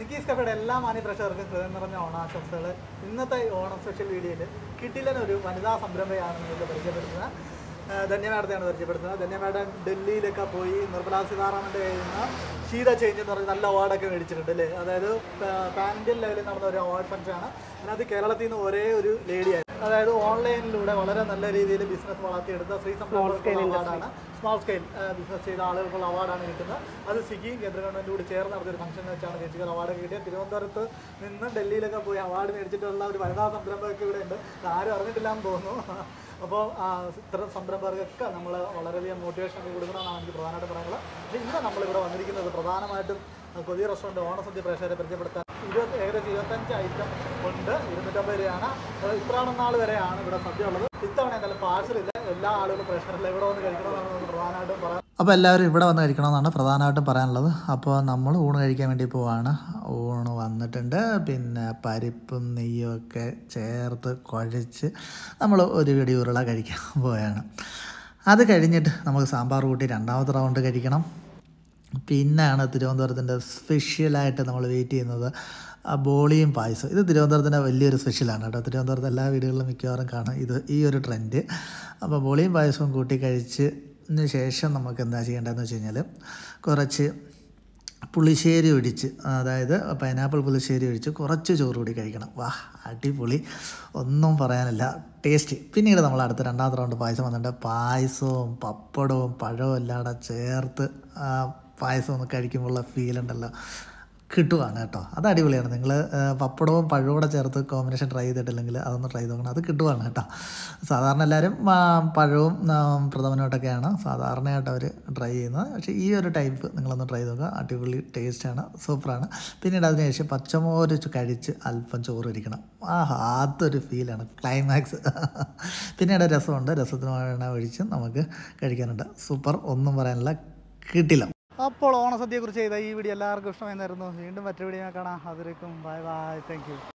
Nikki's കഫയുടെ എല്ലാ മാന്യ പ്രേക്ഷകർക്കും ഹൃദയം നിറഞ്ഞ ഓണാശംസകൾ ഇന്നത്തെ ഓണം സ്പെഷ്യൽ വീഡിയോയിൽ കിട്ടിലനൊരു വനിതാ സംരംഭയാണ് നിങ്ങൾക്ക് പരിചയപ്പെടുത്തുന്നത് ആ, ധന്യ മാഡത്തെയാണ് പരിചയപ്പെടുത്തുന്നത് ധന്യ മാഡം ഡൽഹിയിലൊക്കെ പോയി നിർമ്മലാ സീതാരാമൻ്റെ കയ്യിൽ നിന്ന് ഷീത ചേഞ്ച് എന്ന് പറഞ്ഞ നല്ല അവാർഡൊക്കെ മേടിച്ചിട്ടുണ്ട് അല്ലേ അതായത് പാൻ ഇന്ത്യൻ ലെവലിൽ നടന്ന ഒരു അവാർഡ് ഫംഗ്ഷനാണ് അതിനകത്ത് കേരളത്തിൽ നിന്ന് ഒരേ ഒരു ലേഡിയായി അതായത് ഓൺലൈനിലൂടെ വളരെ നല്ല രീതിയിൽ ബിസിനസ് വളർത്തിയെടുത്ത ശ്രീ സംരംഭം അവാർഡാണ് സ്മോൾ സ്കെയിൽ ബിസിനസ് ചെയ്ത ആളുകൾക്കുള്ള അവാർഡാണ് കിട്ടുന്നത് അത് സിഗിയും കേന്ദ്ര ഗവൺമെൻറ് കൂടി ചേർന്ന് നടത്തിയ ഒരു ഫംഗ്ഷൻ വെച്ചാണ് ചേച്ചിക്ക് അവാർഡ് കിട്ടിയത് തിരുവനന്തപുരത്ത് നിന്ന് ഡൽഹിയിലൊക്കെ പോയി അവാർഡ് മേടിച്ചിട്ടുള്ള ഒരു വനിതാ സംരംഭമൊക്കെ ഇവിടെ ഉണ്ട് ഇത് ആരും അറിഞ്ഞിട്ടില്ല എന്ന് തോന്നുന്നു അപ്പോൾ ഇത്തരം സംരംഭകർക്കൊക്കെ നമ്മൾ വളരെയധികം മോട്ടിവേഷൻ ഒക്കെ കൊടുക്കണമെന്നാണ് എനിക്ക് പ്രധാനമായിട്ട് പറയാനുള്ളത് പക്ഷേ ഇന്ന് നമ്മളിവിടെ വന്നിരിക്കുന്നത് പ്രധാനമായിട്ടും ആ, കൊതിയ റെസ്റ്റോറൻറ്റ് ഓണസദ്യ പ്രേക്ഷകരെ പരിചയപ്പെടുത്താൻ ഇരുപത് ഏകദേശം ഇരുപത്തഞ്ച് ഐറ്റം ഉണ്ട് ഇരുന്നൂറ്റമ്പത് രൂപയാണ് അത് ഇത്രാണെന്നാൾ വരെയാണ് ഇവിടെ സദ്യ ഉള്ളത് ഇത്തവണ എന്തായാലും പാഴ്സലില്ല എല്ലാ ആളുകളും പ്രേക്ഷകരിൽ ഇവിടെ വന്ന് കഴിക്കണമെന്നാണ് നമുക്ക് പ്രധാനമായിട്ടും പറയാൻ അപ്പോൾ എല്ലാവരും ഇവിടെ വന്ന് കഴിക്കണമെന്നാണ് പ്രധാനമായിട്ടും പറയാനുള്ളത് അപ്പോൾ നമ്മൾ ഊണ് കഴിക്കാൻ വേണ്ടി പോവാണ് ഊണ് വന്നിട്ടുണ്ട് പിന്നെ പരിപ്പും നെയ്യും ഒക്കെ ചേർത്ത് കുഴച്ച് നമ്മൾ ഒരു പിടി ഉരുള കഴിക്കാൻ പോവുകയാണ് അത് കഴിഞ്ഞിട്ട് നമുക്ക് സാമ്പാർ കൂട്ടി രണ്ടാമത്തെ റൗണ്ട് കഴിക്കണം പിന്നെയാണ് തിരുവനന്തപുരത്തിൻ്റെ സ്പെഷ്യലായിട്ട് നമ്മൾ വെയിറ്റ് ചെയ്യുന്നത് ആ ബോളിയും പായസം ഇത് തിരുവനന്തപുരത്തിൻ്റെ വലിയൊരു സ്പെഷ്യലാണ് കേട്ടോ തിരുവനന്തപുരത്ത് എല്ലാ വീടുകളിലും മിക്കവാറും കാണും ഇത് ഈ ഒരു ട്രെൻഡ് അപ്പോൾ ബോളിയും പായസവും കൂട്ടി കഴിച്ചതിന് ശേഷം നമുക്ക് എന്താ ചെയ്യേണ്ടതെന്ന് വെച്ച് കഴിഞ്ഞാൽ കുറച്ച് പുളിശ്ശേരി ഒഴിച്ച് അതായത് പൈനാപ്പിൾ പുളിശ്ശേരി ഒഴിച്ച് കുറച്ച് ചോറ് കൂടി കഴിക്കണം വാ അടിപൊളി ഒന്നും പറയാനില്ല ടേസ്റ്റ് പിന്നീട് നമ്മൾ അടുത്ത രണ്ടാമത്തെ റൗണ്ട് പായസം വന്നിട്ട് പായസവും പപ്പടവും പഴവും എല്ലാം കൂടെ ചേർത്ത് ആ പായസം ഒന്ന് കഴിക്കുമ്പോഴുള്ള ഫീൽ ഉണ്ടല്ലോ കിട്ടുവാണ് കേട്ടോ അത് അടിപൊളിയാണ് നിങ്ങൾ പപ്പടവും പഴവും കൂടെ ചേർത്ത് കോമ്പിനേഷൻ ട്രൈ ചെയ്തിട്ടില്ലെങ്കിൽ അതൊന്ന് ട്രൈ ചെയ്ത് നോക്കണം അത് കിട്ടുവാണ് കേട്ടോ സാധാരണ എല്ലാവരും ആ, പഴവും ആ, പ്രഥമനോട്ടൊക്കെയാണ് സാധാരണയായിട്ട് അവർ ട്രൈ ചെയ്യുന്നത് പക്ഷേ ഈ ഒരു ടൈപ്പ് നിങ്ങളൊന്ന് ട്രൈ ചെയ്ത് നോക്കുക അടിപൊളി ടേസ്റ്റാണ് സൂപ്പറാണ് പിന്നീട് അതിനുശേഷം പച്ചമോര് ചു- കഴിച്ച് അല്പം ചോറ് ഇരിക്കണം ആഹാ അതൊരു ഫീലാണ് ക്ലൈമാക്സ് പിന്നീട് രസമുണ്ട് രസത്തിന് വേണ ഒഴിച്ച് നമുക്ക് കഴിക്കാനുണ്ട് സൂപ്പർ ഒന്നും പറയാനില്ല കിട്ടില്ല അപ്പോൾ ഓണസദ്യയെക്കുറിച്ച് ചെയ്ത ഈ വീഡിയോ എല്ലാവർക്കും ഇഷ്ടമായിരുന്നു വീണ്ടും മറ്റൊരു വീഡിയോ കാണാം അതിലേക്കും ബൈ ബൈ താങ്ക് യു